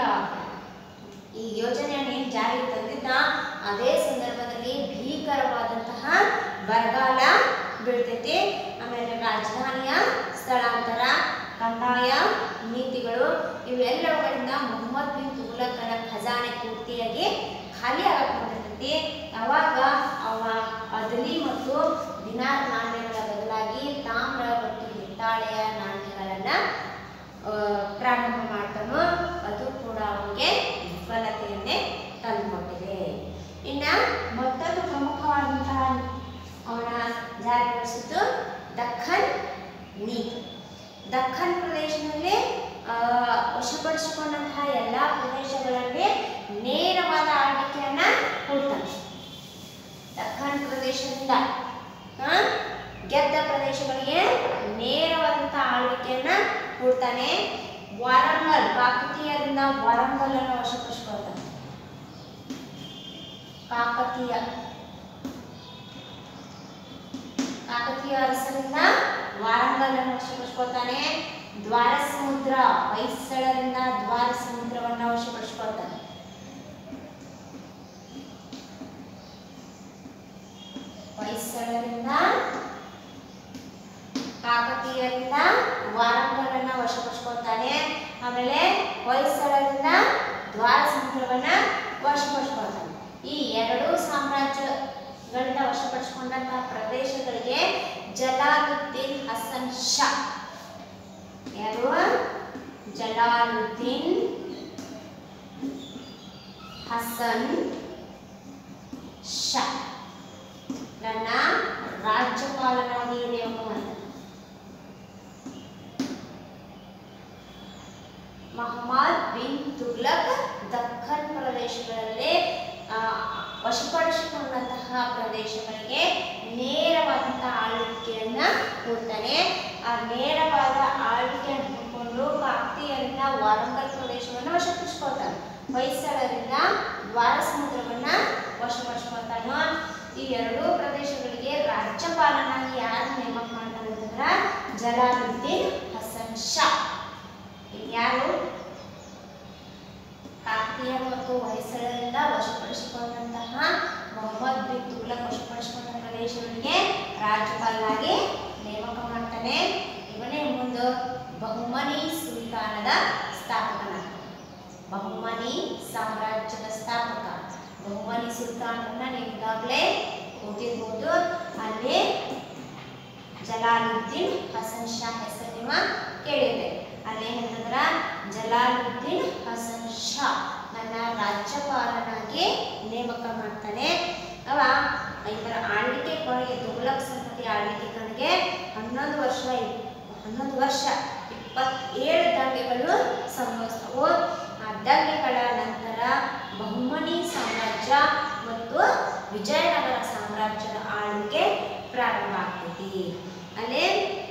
ಈ ಯೋಜನೆಯನ್ನು ಏನು ಜಾರಿಗೆ ತಂದಿದ್ದ ಅದೇ ಸಂದರ್ಭದಲ್ಲಿ ಭೀಕರವಾದಂತಹ ಬರಗಾಲ ಬೀಳ್ತೈತಿ ಆಮೇಲೆ ರಾಜಧಾನಿಯ ಸ್ಥಳಾಂತರ ಕಂದಾಯ ನೀತಿಗಳು ಇವೆಲ್ಲವುಗಳಿಂದ ಮೊಹಮ್ಮದ್ ಬಿನ್ ತುಘಲಕನ ಖಜಾನೆ ಪೂರ್ತಿಯಾಗಿ ಖಾಲಿ ಆಗಕೊಂಡಿರ್ತೈತಿ ಅವಾಗ ಅವ ಅದಲಿ ಮತ್ತು ದಿನಾರ್ ನಾಣ್ಯಗಳ ಬದಲಾಗಿ ತಾಮ್ರ ಮತ್ತು ಹಿತ್ತಾಳೆಯ ನಾಣ್ಯಗಳನ್ನ ಆ, ಪ್ರಾರಂಭ ಮಾಡ್ತಾನೋ ಅದು ಕೂಡ ಅವನಿಗೆ ವಿಫಲತೆಯನ್ನೇ ತಂದುಕೊಟ್ಟಿದೆ ಇನ್ನ ಮತ್ತೊಂದು ಪ್ರಮುಖವಾದಂತಹ ಅವನ ಜಾರಿಗೊಳಿಸಿದ್ದು ದಖನ್ ನೀತಿ ದಖನ್ ಪ್ರದೇಶದಲ್ಲಿ ಆ, ವಶಪಡಿಸಿಕೊಂಡಂತಹ ಎಲ್ಲ ಪ್ರದೇಶಗಳಲ್ಲಿ ನೇರವಾದ ಆಳ್ವಿಕೆಯನ್ನ ಕೊಡ್ತಾನೆ ದಖನ್ ಪ್ರದೇಶದಿಂದ ಆ, ಗೆದ್ದ ಪ್ರದೇಶಗಳಿಗೆ ನೇರವಾದಂಥ ಆಳ್ವಿಕೆಯನ್ನ ಕೊಡ್ತಾನೆ ವಾರಂಗಲ್ ಕಾಕತೀಯರಿಂದ ವಾರಂಗಲ್ ಅನ್ನು ವಶಪಡಿಸ್ಕೊಳ್ತಾನೆ ಕಾಕತೀಯ ಕಾಕತೀಯ ಅರಸರಿಂದ ವಾರಂಗಲ್ ಅನ್ನು ವಶಪಡಿಸ್ಕೊಳ್ತಾನೆ ದ್ವಾರ ಸಮುದ್ರ ಹೊಯ್ಸಳರಿಂದ ದ್ವಾರ ಸಮುದ್ರವನ್ನ ವಶಪಡಿಸ್ಕೊಳ್ತಾನೆ ಹೊಯ್ಸಳರಿಂದ ಕಾಕತೀಯರಿಂದ ವಾರಂಗಲನ್ನ ವಶಪಡಿಸ್ಕೊಳ್ತಾನೆ ಆಮೇಲೆ ಹೊಯ್ಸಳರಿಂದ ದ್ವಾರ ಸಮುದ್ರವನ್ನ ವಶಪಡಿಸ್ಕೊಳ್ತಾನೆ ಈ ಎರಡೂ ಸಾಮ್ರಾಜ್ಯಗಳಿಂದ ವಶಪಡಿಸಿಕೊಂಡಂತಹ ಪ್ರದೇಶಗಳಿಗೆ ಜಲಾಲುದ್ದೀನ್ ಹಸನ್ ಶಾ ಯಾರು ಜಲಾಲುದ್ದೀನ್ ಹಸನ್ ಶಾ ನನ್ನ ರಾಜ್ಯಪಾಲನಾಗಿ ನೇಮಕ ಮಾಡ್ತಾರೆ ಮಹಮ್ಮದ್ ಬಿನ್ ತುಗ್ಲಕ್ ದಕ್ಕನ್ ಪ್ರದೇಶಗಳಲ್ಲಿ ಆ, ವಶಪಡಿಸಿಕೊಂಡಂತಹ ಪ್ರದೇಶಗಳಿಗೆ ನೇರವಾದಂತಹ ಆಳ್ವಿಕೆಯನ್ನ ಕೊಡ್ತಾನೆ ಆ ನೇರವಾದ ಆಳ್ವಿಕೆಯನ್ನು ಹಿಡ್ಕೊಂಡು ಕಾಕ್ತಿಯರಿಂದ ವಾರಂಗಲ್ ಪ್ರದೇಶವನ್ನು ವಶಪಡಿಸ್ಕೊಳ್ತಾನೆ ಹೊಯ್ಸಳರಿಂದ ದ್ವಾರ ಸಮುದ್ರವನ್ನ ವಶಪಡಿಸ್ಕೊಳ್ತಾನೋ ಈ ಎರಡೂ ಪ್ರದೇಶಗಳಿಗೆ ರಾಜ್ಯಪಾಲನಾಗಿ ಯಾರು ನೇಮಕ ಮಾಡ್ತಾನೆ ಅಂತಂದ್ರ ಜಲಾಲುದ್ದೀನ್ ಹಸನ್ ಶಾ ಯಾರು ಕಾಕತೀಯರು ಮತ್ತು ಹೊಯ್ಸಳರಿಂದ ವಶಪಡಿಸಿಕೊಂಡಂತಹ ಮೊಹಮ್ಮದ್ ಬಿನ್ ತುಗ್ಲಕ್ ವಶಪಡಿಸಿಕೊಂಡ ಪ್ರದೇಶಗಳಿಗೆ ರಾಜ್ಯಪಾಲನಾಗಿ ನೇಮಕ ಮಾಡ್ತಾನೆ ಇವನೇ ಮುಂದೆ ಬಹುಮನಿ ಸುಲ್ತಾನದ ಸ್ಥಾಪಕನಾಗ್ತಾನೆ ಬಹುಮನಿ ಸಾಮ್ರಾಜ್ಯದ ಸ್ಥಾಪಕ ಬಹುಮನಿ ಸುಲ್ತಾನರನ್ನ ನೀವು ಈಗಾಗಲೇ ಓದಿರ್ಬೋದು ಅಲ್ಲಿ ಜಲಾಲುದ್ದೀನ್ ಹಸನ್ ಶಾ ಹೆಸರು ನಿಮ್ಮ ಕೇಳಿದೆ ಅಲ್ಲೇನಂತಂದ್ರ ಜಲಾಲುದ್ದೀನ್ ಹಸನ್ ಶಾ ನನ್ನ ರಾಜ್ಯಪಾಲನಾಗಿ ನೇಮಕ ಮಾಡ್ತಾನೆ ಅವ ಇವರ ಆಳ್ವಿಕೆ ಕೊನೆಗೆ ತುಘಲಕ್ ಸಂತತಿ ಆಳ್ವಿಕೆ ಕೊನೆಗೆ ಹನ್ನೊಂದು ವರ್ಷ ಇ- ಹನ್ನೊಂದು ವರ್ಷ ಇಪ್ಪತ್ತೇಳು ದಂಗೆಗಳು ಸಂಭವಿಸ್ತವು ಆ ದಂಗೆಗಳ ನಂತರ ಬಹುಮನಿ ಸಾಮ್ರಾಜ್ಯ ಮತ್ತು ವಿಜಯನಗರ ಸಾಮ್ರಾಜ್ಯದ ಆಳ್ವಿಕೆ ಪ್ರಾರಂಭ ಆಗ್ತೈತಿ ಅಲ್ಲೇ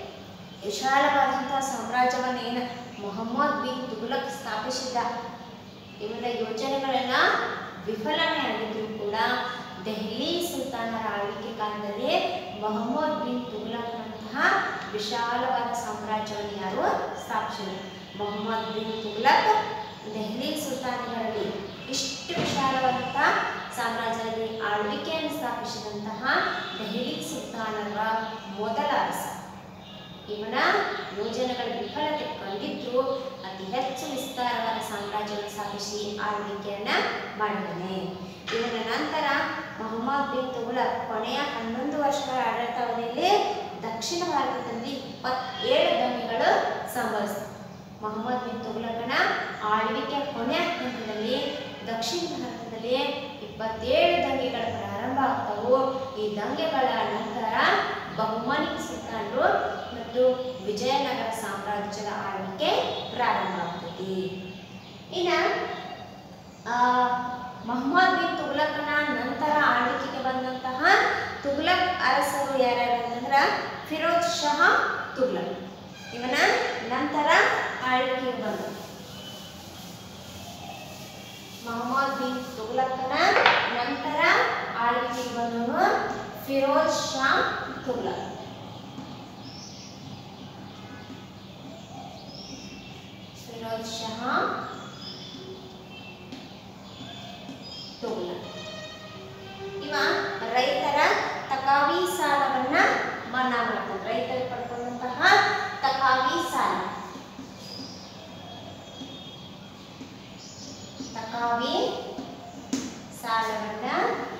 ವಿಶಾಲವಾದಂತಹ ಸಾಮ್ರಾಜ್ಯವನ್ನು ಏನು ಮೊಹಮ್ಮದ್ ಬಿನ್ ತುಘಲಕ್ ಸ್ಥಾಪಿಸಿದ್ದ ಇವರ ಯೋಜನೆಗಳೆಲ್ಲ ವಿಫಲನೆ ಆಗಿದ್ರು ಕೂಡ ದೆಹಲಿ ಸುಲ್ತಾನರ ಆಳ್ವಿಕೆ ಕಾಲದಲ್ಲಿ ಮೊಹಮ್ಮದ್ ಬಿನ್ ತುಘಲಕ್ನಂತಹ ವಿಶಾಲವಾದ ಸಾಮ್ರಾಜ್ಯವನ್ನು ಯಾರು ಸ್ಥಾಪಿಸಿದರು ಮೊಹಮ್ಮದ್ ಬಿನ್ ತುಘಲಕ್ ದೆಹಲಿ ಸುಲ್ತಾನಗಳಲ್ಲಿ ಇಷ್ಟು ವಿಶಾಲವಾದಂತಹ ಸಾಮ್ರಾಜ್ಯದಲ್ಲಿ ಆಳ್ವಿಕೆಯನ್ನು ಸ್ಥಾಪಿಸಿದಂತಹ ದೆಹಲಿ ಸುಲ್ತಾನರ ಮೊದಲ ಅರಸ ಇವನ ಯೋಜನೆಗಳ ವಿಫಲತೆ ಕಂಡಿದ್ದು ಅತಿ ಹೆಚ್ಚು ವಿಸ್ತಾರವಾದ ಸಾಮ್ರಾಜ್ಯವನ್ನು ಸ್ಥಾಪಿಸಿ ಆಳ್ವಿಕೆಯನ್ನ ಮಾಡಿದ್ದಾನೆ ಇವನ ನಂತರ ಮೊಹಮ್ಮದ್ ಬಿನ್ ತುಘಲಕ್ ಕೊನೆಯ ಹನ್ನೊಂದು ವರ್ಷಗಳ ಆಡಳಿತಾವಧಿಯಲ್ಲಿ ದಕ್ಷಿಣ ಭಾರತದಲ್ಲಿ ಇಪ್ಪತ್ತೇಳು ದಂಗೆಗಳು ಸಂಭವಿಸಿತು ಮೊಹಮ್ಮದ್ ಬಿನ್ ತುಘಲಕನ ಆಳ್ವಿಕೆ ಕೊನೆಯ ಹಂತದಲ್ಲಿ ದಕ್ಷಿಣ ಭಾರತದಲ್ಲಿ ಇಪ್ಪತ್ತೇಳು ದಂಗೆಗಳು ಪ್ರಾರಂಭ ಆಗ್ತವು ಈ ದಂಗೆಗಳ ನಂತರ ಬಹುಮನಿ ಸುಲ್ತಾನರು ಮತ್ತು ವಿಜಯನಗರ ಸಾಮ್ರಾಜ್ಯದ ಆಳ್ವಿಕೆ ಪ್ರಾರಂಭ ಆಗ್ತದೆ ಇನ್ನ ಆ, ಮೊಹಮ್ಮದ್ ಬಿನ್ ತುಘಲಕನ ನಂತರ ಆಳ್ವಿಕೆಗೆ ಬಂದಂತಹ ತುಘಲಕ್ ಅರಸರು ಯಾರ್ಯಾರು ಅಂತಂದ್ರ ಫಿರೋಜ್ ಶಹ ತುಘಲಕ್ ಇವನ ನಂತರ ಆಳ್ವಿಕೆಗೆ ಬಂದರು ಮೊಹಮ್ಮದ್ ಬಿನ್ ತುಘಲಕನ ನಂತರ ಆಳ್ವಿಕೆಗೆ ಬಂದವನು ಫಿರೋಜ್ ಶಾ ತುಘಲಕ್ ಫಿರೋಜ್ ಶಾ ತುಘಲಕ್ ಇವ ರೈತರ ತಕಾವಿ ಸಾಲವನ್ನ ಮನ್ನಾ ಮಾಡ್ತಾನೆ ರೈತರು ಪಡ್ಕೊಂಡಂತಹ ತಕಾವಿ ಸಾಲ ತಕಾವಿ ಸಾಲವನ್ನ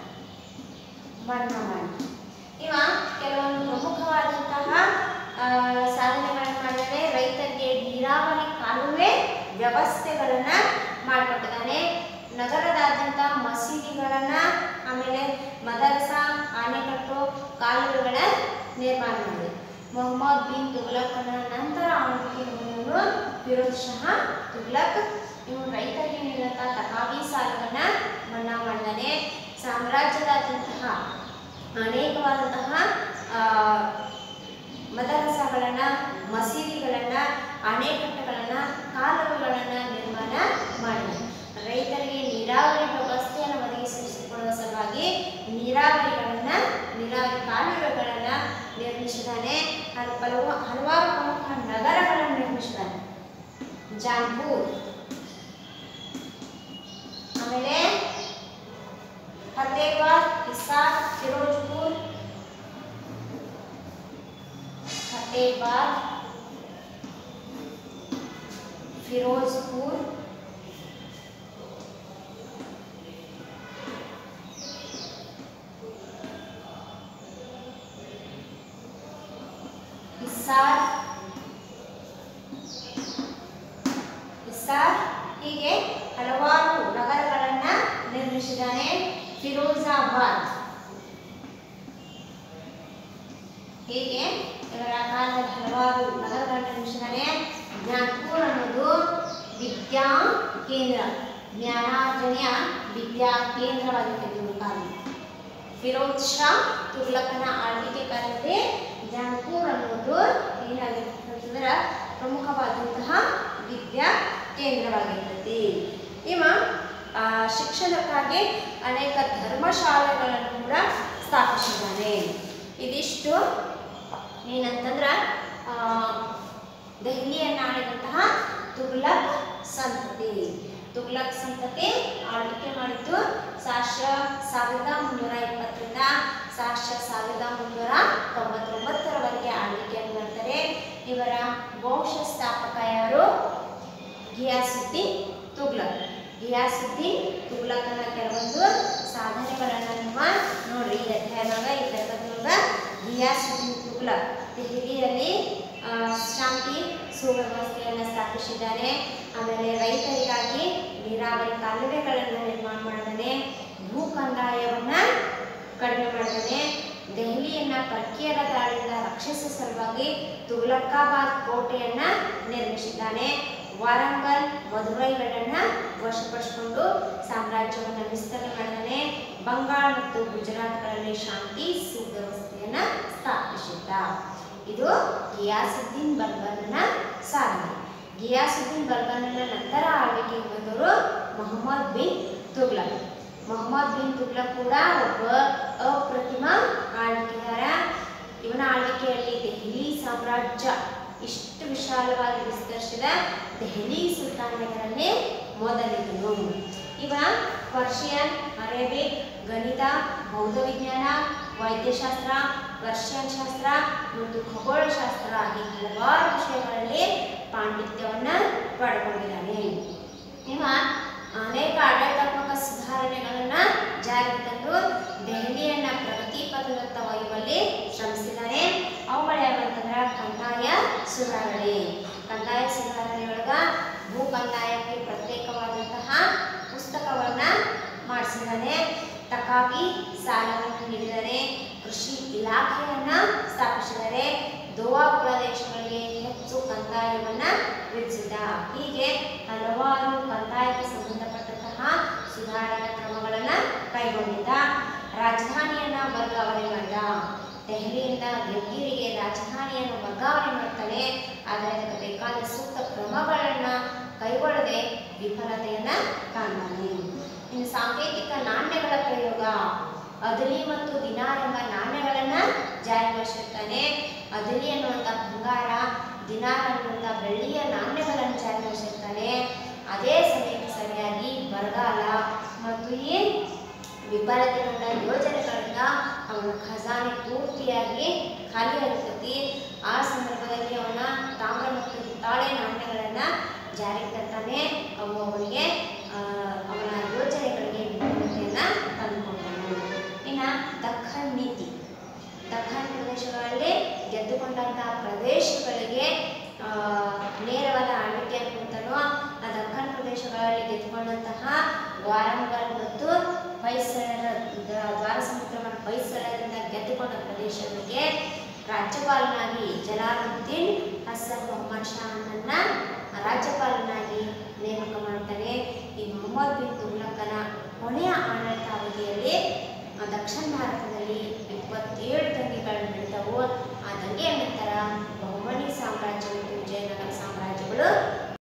ಮನ್ನಾ ಮಾಡ್ತಾನೆ ಇವ ಕೆಲವೊಂದು ಪ್ರಮುಖವಾದಂತಹ ಆ, ಸಾಧನೆಗಳನ್ನು ಮಾಡಿದರೆ ರೈತರಿಗೆ ನೀರಾವರಿ ಕಾಲುವೆ ವ್ಯವಸ್ಥೆಗಳನ್ನ ಮಾಡಿಕೊಟ್ಟಿದ್ದಾನೆ ನಗರದಾದ್ಯಂತ ಮಸೀದಿಗಳನ್ನ ಆಮೇಲೆ ಮದರಸ ಆನೆಕಟ್ಟು ಕಾಲುವೆಗಳ ನಿರ್ಮಾಣ ಮಾಡಿದೆ ಮೊಹಮ್ಮದ್ ಬಿನ್ ತುಘಲಕನ ನಂತರ ಆಳ್ವಿಕೆ ಬಂದವರು ಫಿರೋಜ್ ಶಹಾ ತುಘಲಕ್ ಇವನು ರೈತರಿಗೆ ನೀಡಿದಂತಹ ತಕಾವಿ ಸಾಲವನ್ನ ಮನ್ನಾ ಮಾಡಿದ್ದಾನೆ ಸಾಮ್ರಾಜ್ಯದಾದ್ಯಂತಹ ಅನೇಕವಾದಂತಹ ಆ, ಮದರಸಗಳನ್ನ ಮಸೀದಿಗಳನ್ನ ಅಣೆಕಟ್ಟುಗಳನ್ನ ಕಾಲುವೆಗಳನ್ನ ನಿರ್ಮಾಣ ಮಾಡಿದ ರೈತರಿಗೆ ನೀರಾವರಿ ವ್ಯವಸ್ಥೆಯನ್ನು ಒದಗಿಸಿಕೊಡುವ ಸಲುವಾಗಿ ನೀರಾವರಿಗಳನ್ನ ನೀರಾವರಿ ಕಾಲುವೆಗಳನ್ನ ನಿರ್ಮಿಸಿದ್ದಾನೆ ಹಲ- ಹಲವು ಹಲವಾರು ಪ್ರಮುಖ ನಗರಗಳನ್ನು ನಿರ್ಮಿಸಿದ್ದಾನೆ ಜಾನ್ಪುರ್ ಆಮೇಲೆ ಫತೇಬಾದ್ ಹಿಸಾರ್ ಫಿರೋಜ್ಪುರ್ ಫತೇಬಾದ್ ಫಿರೋಜ್ಪುರ್ ಹಿಸಾರ್ ಹಿಸಾರ್ ಹೀಗೆ ಹಲವಾರು ನಗರಗಳನ್ನ ನಿರ್ಮಿಸಿದ್ದಾನೆ ಫಿರೋಜಾಬಾದ್ ಹೀಗೆ ಇವರ ಕಾಲದಲ್ಲಿ ಹಲವಾರು ನಗರಗಳನ್ನು ನಿರ್ಮಿಸಿದ್ದಾನೆ ಜ್ಞಾನಪುರ್ ಅನ್ನೋದು ವಿದ್ಯಾ ಕೇಂದ್ರ ಜ್ಞಾನಾರ್ಜನೆಯ ವಿದ್ಯಾ ಕೇಂದ್ರವಾಗಿತ್ತು ಇವ್ರ ಕಾಲ ಫಿರೋಜ್ ಶಾ ತುಘಲಕನ ಆಳ್ವಿಕೆ ಕಾಲದಲ್ಲಿ ಜಂಪೂರ್ ಅನ್ನೋದು ಏನಾಗಿರ್ತಂದ್ರೆ ಪ್ರಮುಖವಾದಂತಹ ವಿದ್ಯಾ ಕೇಂದ್ರವಾಗಿರ್ತೈತಿ ಇವ ಆ, ಶಿಕ್ಷಣಕ್ಕಾಗಿ ಅನೇಕ ಧರ್ಮಶಾಲೆಗಳನ್ನು ಕೂಡ ಸ್ಥಾಪಿಸಿದ್ದಾನೆ ಇದಿಷ್ಟು ಏನಂತಂದ್ರೆ ಆ, ದೆಹಲಿಯನ್ನು ಆಳಿದಂತಹ ತುಘಲಕ್ ಸಂತತಿ ತುಘಲಕ್ ಸಂತತಿ ಆಳ್ವಿಕೆ ಮಾಡಿದ್ದು ಸಾಶ ಸಾವಿರದ ಮುನ್ನೂರ ಇಪ್ಪತ್ತರಿಂದ ಸಾಶ ಸಾವಿರದ ಮುನ್ನೂರ ತೊಂಬತ್ತೊಂಬತ್ತರವರೆಗೆ ಆಳ್ವಿಕೆಯನ್ನು ಮಾಡ್ತಾರೆ ಇವರ ವಂಶ ಸ್ಥಾಪಕ ಯಾರು ಗಿಯಾಸುದ್ದೀನ್ ತುಗ್ಲಕ್ ಗಿಯಾಸುದ್ದೀನ್ ತುಗ್ಲಕನ ಕೆಲವೊಂದು ಸಾಧನೆಗಳನ್ನು ನಿಮ್ಮ ನೋಡ್ರಿ ಈ ಅಧ್ಯಾಯದಾಗ ಈ ತರಗತಿಯೊಳಗ ಗಿಯಾಸುದ್ದೀನ್ ತುಗ್ಲಕ್ ದೆಹಲಿಯಲ್ಲಿ ಆ, ಶಾಂತಿ ಸುವ್ಯವಸ್ಥೆಯನ್ನು ಸ್ಥಾಪಿಸಿದ್ದಾರೆ ಆಮೇಲೆ ರೈತರಿಗಾಗಿ ನೀರಾವರಿ ಕಾಲುವೆಗಳನ್ನು ನಿರ್ಮಾಣ ಮಾಡಿದ್ದಾನೆ ಭೂ ಕಂದಾಯವನ್ನ ಕಡಿಮೆ ಮಾಡಿದ್ದಾನೆ ದೆಹಲಿಯನ್ನ ಪರ್ಕಿಯರ ದಾಳಿಯಿಂದ ರಕ್ಷಿಸುವ ಸಲುವಾಗಿ ತುಘಲಕಾಬಾದ್ ಕೋಟೆಯನ್ನ ನಿರ್ಮಿಸಿದ್ದಾನೆ ವಾರಂಗಲ್ ಮದುರೈಗಳನ್ನ ವಶಪಡಿಸಿಕೊಂಡು ಸಾಮ್ರಾಜ್ಯವನ್ನು ವಿಸ್ತರಣೆ ಮಾಡಿದ್ದಾನೆ ಬಂಗಾಳ ಮತ್ತು ಗುಜರಾತ್ಗಳಲ್ಲಿ ಶಾಂತಿ ಸುವ್ಯವಸ್ಥೆಯನ್ನ ಸ್ಥಾಪಿಸಿದ್ದ ಇದು ಗಿಯಾಸುದ್ದೀನ್ ಬರ್ಬರನ ಸಾಧನೆ ಗಿಯಾಸುದ್ದೀನ್ ಬರ್ಬರನ ನಂತರ ಆಳ್ವಿಕೆಗೆ ಬಂದವರು ಮೊಹಮ್ಮದ್ ಬಿನ್ ತುಗ್ಲಕ್ ಮೊಹಮ್ಮದ್ ಬಿನ್ ತುಗ್ಲಕ್ ಕೂಡ ಒಬ್ಬ ಅಪ್ರತಿಮ ಆಳ್ವಿಕೆಗಾರ ಇವನ ಆಳ್ವಿಕೆಯಲ್ಲಿ ದೆಹಲಿ ಸಾಮ್ರಾಜ್ಯ ಇಷ್ಟು ವಿಶಾಲವಾಗಿ ವಿಸ್ತರಿಸಿದ ದೆಹಲಿ ಸುಲ್ತಾನರಲ್ಲಿ ಮೊದಲಿದನು ಇವ ಪರ್ಷಿಯನ್ ಅರೇಬಿಕ್ ಗಣಿತ ಬೌದ್ಧ ವಿಜ್ಞಾನ ವೈದ್ಯಶಾಸ್ತ್ರ ಪರ್ಷಿಯನ್ ಶಾಸ್ತ್ರ ಮತ್ತು ಖಗೋಳಶಾಸ್ತ್ರ ಹೀಗೆ ಹಲವಾರು ವಿಷಯಗಳಲ್ಲಿ ಪಾಂಡಿತ್ಯವನ್ನ ಪಡ್ಕೊಂಡಿದ್ದಾನೆ ಇವ ಅನೇಕ ಆಡಳಿತಾತ್ಮಕ ಸುಧಾರಣೆಗಳನ್ನ ಜಾರಿಗೆ ತಂದು ದೆಹಲಿಯನ್ನ ಪ್ರಗತಿ ಪಥದತ್ತ ಒಯ್ಯುವಲ್ಲಿ ಶ್ರಮಿಸಿದ್ದಾನೆ ಅವುಗಳು ಯಾವಂತಂದ್ರೆ ಕಂದಾಯ ಸುಧಾರಣೆ ಕಂದಾಯ ಸುಧಾರಣೆಯೊಳಗ ಭೂ ಕಂದಾಯಕ್ಕೆ ಪ್ರತ್ಯೇಕವಾದಂತಹ ಪುಸ್ತಕವನ್ನ ಮಾಡಿಸಿದ್ದಾನೆ ತಕಾಗಿ ಸಾಲವನ್ನು ನೀಡಿದರೆ ಕೃಷಿ ಇಲಾಖೆಯನ್ನ ಸ್ಥಾಪಿಸಿದರೆ ದೋವಾ ಪ್ರದೇಶಗಳಿಗೆ ಹೆಚ್ಚು ಕಂದಾಯವನ್ನ ವಿಧಿಸಿದ ಹೀಗೆ ಹಲವಾರು ಕಂದಾಯಕ್ಕೆ ಸಂಬಂಧಪಟ್ಟಂತಹ ಸುಧಾರಣಾ ಕ್ರಮಗಳನ್ನ ಕೈಗೊಂಡಿದ್ದ ರಾಜಧಾನಿಯನ್ನ ವರ್ಗಾವಣೆ ಮಾಡಿದ ದೆಹಲಿಯಿಂದ ದಿಲ್ಲಿಗೆ ರಾಜಧಾನಿಯನ್ನು ವರ್ಗಾವಣೆ ಮಾಡ್ತಾನೆ ಆದರೆ ಅದಕ್ಕೆ ಬೇಕಾದ ಸೂಕ್ತ ಕ್ರಮಗಳನ್ನ ಕೈಗೊಳ್ಳದೆ ವಿಫಲತೆಯನ್ನ ಕಾಣ್ತಾನೆ ಇನ್ನು ಸಾಂಕೇತಿಕ ನಾಣ್ಯಗಳ ಪ್ರಯೋಗ ಅದಲಿ ಮತ್ತು ದಿನಾರ್ ಎಂಬ ನಾಣ್ಯಗಳನ್ನ ಜಾರಿಗೊಳಿಸಿರ್ತಾನೆ ಅದಲಿ ಅನ್ನುವಂಥ ಬಂಗಾರ ದಿನಾರ್ ಅನ್ನುವಂಥ ಬೆಳ್ಳಿಯ ನಾಣ್ಯಗಳನ್ನು ಜಾರಿಗೊಳಿಸಿರ್ತಾನೆ ಅದೇ ಸಮಯಕ್ಕೆ ಸರಿಯಾಗಿ ಬರಗಾಲ ಮತ್ತು ಈ ವಿಫಲತೆಗೊಂಡ ಯೋಜನೆಗಳಿಂದ ಅವನ ಖಜಾನೆ ಪೂರ್ತಿಯಾಗಿ ಖಾಲಿ ಆಗಿರ್ತೈತಿ ಆ ಸಂದರ್ಭದಲ್ಲಿ ಅವನ ತಾಮ್ರ ಮತ್ತು ಹಿತ್ತಾಳೆ ನಾಣ್ಯಗಳನ್ನು ಜಾರಿಗೆ ತರ್ತಾನೆ ಅವು ಅವನಿಗೆ ಆ, ಅವನ ಯೋಜನೆಗಳಿಗೆ ವಿಫಲತೆಯನ್ನು ತಂದುಕೊಂಡನು ಇನ್ನು ದಖನ್ ನೀತಿ ದಖನ್ ಪ್ರದೇಶಗಳಲ್ಲಿ ಗೆದ್ದುಕೊಂಡಂತಹ ಪ್ರದೇಶಗಳಿಗೆ ಆ, ನೇರವಾದ ಆಳ್ವಿಕೆ ಅನ್ಕೊಂತಾನೋ ಆ ದಖನ್ ಪ್ರದೇಶಗಳಲ್ಲಿ ಗೆದ್ದುಕೊಂಡಂತಹ ವಾರಂಗಲ್ ಮತ್ತು ಹೊಯ್ಸಳರ ದ- ದ್ವಾರ ಸಮುದ್ರವನ್ನು ಹೊಯ್ಸಳರಿಂದ ಗೆದ್ದುಕೊಂಡ ಪ್ರದೇಶಗಳಿಗೆ ರಾಜ್ಯಪಾಲನಾಗಿ ಜಲಾಲುದ್ದೀನ್ ಹಸನ್ ಮೊಹಮ್ಮದ್ ಶಾಹನನ್ನ ರಾಜ್ಯಪಾಲನಾಗಿ ನೇಮಕ ಮಾಡ್ತಾನೆ ಈ ಮೊಹಮ್ಮದ್ ಬಿನ್ ತುಘಲಕನ ಕೊನೆಯ ಆಡಳಿತಾವಧಿಯಲ್ಲಿ ಆ, ದಕ್ಷಿಣ ಭಾರತದಲ್ಲಿ ಇಪ್ಪತ್ತೇಳು ದಂಗೆಗಳು ನಡೆದವು ಆ ದಂಗೆಯನ್ನು